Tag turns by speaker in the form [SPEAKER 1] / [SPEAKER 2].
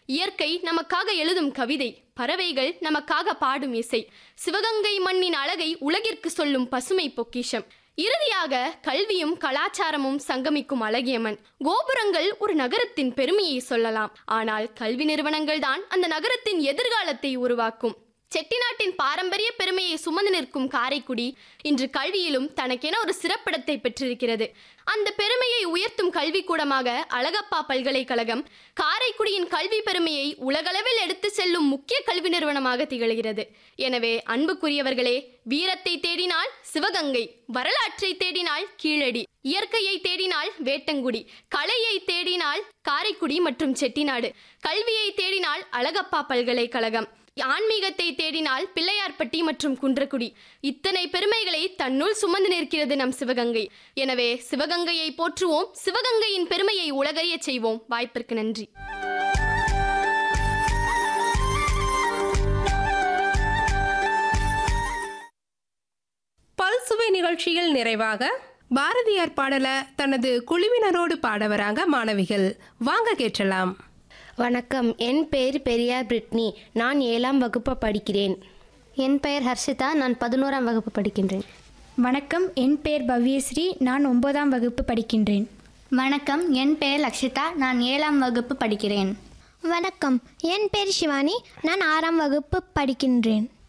[SPEAKER 1] இயற்கை நமக்காக எழுதும் கவிதை பறவைகள் நமக்காக பாடும் இசை சிவகங்கை மண்ணின் அழகை உலகிற்கு சொல்லும் பசுமை பொக்கிஷம் இறுதியாக கல்வியும் கலாச்சாரமும் சங்கமிக்கும் அழகிய மண் கோபுரங்கள் ஒரு நகரத்தின் பெருமையை சொல்லலாம் ஆனால் கல்வி நிறுவனங்கள் தான் அந்த நகரத்தின் எதிர்காலத்தை உருவாக்கும் செட்டிநாட்டின் பாரம்பரிய பெருமையை சுமந்து நிற்கும் காரைக்குடி இன்று கல்வியிலும் தனக்கென ஒரு சிறப்பிடத்தை பெற்றிருக்கிறது அந்த பெருமையை உயர்த்தும் கல்விக்கூடமாக அழகப்பா பல்கலைக்கழகம் காரைக்குடியின் கல்வி பெருமையை உலகளவில் எடுத்து செல்லும் முக்கிய கல்வி நிறுவனமாக திகழ்கிறது எனவே அன்புக்குரியவர்களே வீரத்தை தேடினால் சிவகங்கை வரலாற்றை தேடினால் கீழடி இயற்கையை தேடினால் வேட்டங்குடி கலையை தேடினால் காரைக்குடி மற்றும் செட்டிநாடு கல்வியை தேடினால் அழகப்பா பல்கலைக்கழகம் ஆன்மீகத்தை தேடினால் பிள்ளையார்பட்டி மற்றும் குன்றக்குடி இத்தனை பெருமைகளை தன்னுள் சுமந்து நிற்கிறது நம் சிவகங்கை எனவே சிவகங்கையை போற்றுவோம் சிவகங்கையின் பெருமையை உலகறியச் செய்வோம் வாய்ப்பிற்கு நன்றி
[SPEAKER 2] பல்சுவை நிகழ்ச்சியில் நிறைவாக பாரதியார் பாடல தனது குழுவினரோடு பாட வராங்க மாணவிகள் வாங்க கேட்கலாம்
[SPEAKER 3] வணக்கம் என் பெயர் பெரியார் பிரிட்னி நான் ஏழாம் வகுப்பு படிக்கிறேன்
[SPEAKER 4] என் பெயர் ஹர்ஷிதா நான் பதினோராம் வகுப்பு படிக்கின்றேன்
[SPEAKER 5] வணக்கம் என் பெயர் பவ்யஸ்ரீ நான் ஒன்பதாம் வகுப்பு படிக்கின்றேன்
[SPEAKER 4] வணக்கம் என் பெயர் லக்ஷிதா நான் ஏழாம் வகுப்பு படிக்கிறேன்
[SPEAKER 6] வணக்கம் என் பேர் சிவானி நான் ஆறாம் வகுப்பு படிக்கின்றேன்